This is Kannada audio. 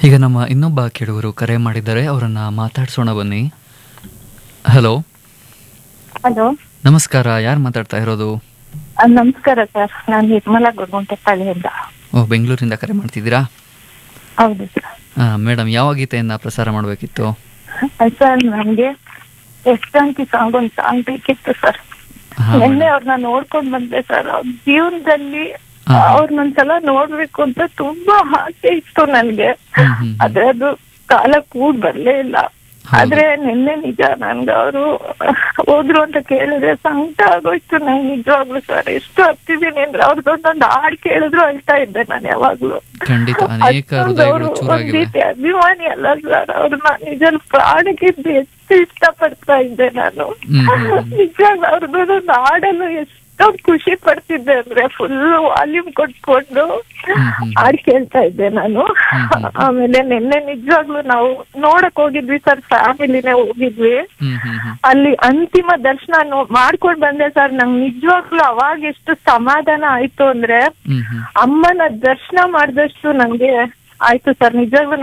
ಈಗ ನಮ್ಮ ಇನ್ನೊಬ್ಬ ಕೇಳುವರು ಕರೆ ಮಾಡಿದ್ದಾರೆ ಅವರನ್ನ ಮಾತಾಡ್ಸೋಣ ಬನ್ನಿ ಹಲೋ ಹಲೋ ನಮಸ್ಕಾರ ಯಾರು ಮಾತಾಡ್ತಾ ಇರೋದು ನಮಸ್ಕಾರ ಸರ್ ನಾನು ನಿರ್ಮಲಾ ಗುರುಗುಂಟೆಪಾಳಿಯಿಂದ ಓ ಬೆಂಗಳೂರಿಂದ ಕರೆ ಮಾಡ್ತಿದ್ದೀರಾ ಹೌದು ಸರ್ ಮೇಡಮ್ ಯಾವ ಗೀತೆಯನ್ನ ಪ್ರಸಾರ ಮಾಡಬೇಕಿತ್ತು ಸರ್ ನನಗೆ ಎಷ್ಟಂಕಿ ಸಾಂಗ್ ಒಂದು ಸಾಂಗ್ ಬೇಕಿತ್ತು ಸರ್ ಹಾ, ನಿನ್ನೆ ಅವ್ರನ್ನ ನೋಡ್ಕೊಂಡ್ ಬಂದೆ ಸರ್ ಅವ್ರ ಜೀವನದಲ್ಲಿ ಹಾ. ಅವ್ರನ್ನೊಂದ್ಸಲ ನೋಡ್ಬೇಕು ಅಂತ ತುಂಬಾ ಆಸೆ ಇತ್ತು ನನ್ಗೆ ಹ್ಮ್, ಹ್ಮ್, ಹ್ಮ್. ಆದ್ರೆ ಅದು ಕಾಲ ಕೂಡ್ ಬರ್ಲೇ ಇಲ್ಲ ಹೌದು. ಆದ್ರೆ ನಿನ್ನೆ ನಿಜ ನನ್ಗೆ ಅವರು ಹೋದ್ರು ಅಂತ ಕೇಳಿದ್ರೆ ಸಂಕಟ ಆಗೋಯ್ತು ನಂಗೆ ನಿಜವಾಗ್ಲು ಸರ್ ಎಷ್ಟು ಹತ್ತಿದ್ದೀನಿ ಅಂದ್ರೆ ಅವ್ರದ್ದೊಂದೊಂದು ಹಾಡ್ ಕೇಳಿದ್ರು ಅಳ್ತಾ ಇದ್ದೆ ನಾನು ಯಾವಾಗ್ಲೂ ಖಂಡಿತ ಅನೇಕ ಅಷ್ಟೊಂದು ಹೃದಯಗಳು ಅವ್ರು ಒಂದ್ ಚೂರಾಗಿವೆ ರೀತಿ ಅಭಿಮಾನಿ ಅಲ್ಲ ಸರ್ ಅವ್ರನ್ನ ನಿಜ ಪ್ರಾಣಕ್ಕಿಂತ ಹೆಚ್ಚು ಇಷ್ಟಪಡ್ತಾ ಇದ್ದೆ ನಾನು ಹ್ಮ್, ಹ್ಮ್, ಹ್ಮ್. ನಿಜವಾಗ್ಲೂ ಅವ್ರದ್ದೊಂದು ಹಾಡಲು ಎಷ್ಟೊಂದು ಖುಷಿ ಪಡ್ತಿದ್ದೆ ಅಂದ್ರೆ ಫುಲ್ ವಾಲ್ಯೂಮ್ ಕೊಟ್ಕೊಂಡು ಹ್ಮ್, ಹ್ಮ್. ಹಾಡ್ ಕೇಳ್ತಾ ಇದ್ದೆ ನಾನು ಹ್ಮ್, ಹ್ಮ್. ಆಮೇಲೆ ನಿನ್ನೆ ನಿಜವಾಗ್ಲೂ ನಾವು ನೋಡಕ್ ಹೋಗಿದ್ವಿ ಸರ್ ಫ್ಯಾಮಿಲಿನೇ ಹೋಗಿದ್ವಿ ಹ್ಮ್ ಹ್ಮ್ ಹ್ಮ್ ಅಲ್ಲಿ ಅಂತಿಮ ದರ್ಶನ ನೋ- ಮಾಡ್ಕೊಂಡ್ ಬಂದೆ ಸರ್ ನಂಗೆ ನಿಜವಾಗ್ಲೂ ಅವಾಗ ಎಷ್ಟು ಸಮಾಧಾನ ಆಯ್ತು ಅಂದ್ರೆ ಹ್ಮ್ ಹ್ಮ್ ಅಮ್ಮನ ದರ್ಶನ ಮಾಡಿದಷ್ಟು ನಂಗೆ ಆಯ್ತು ಸರ್ ನಿಜವಾಗ್ಲೂ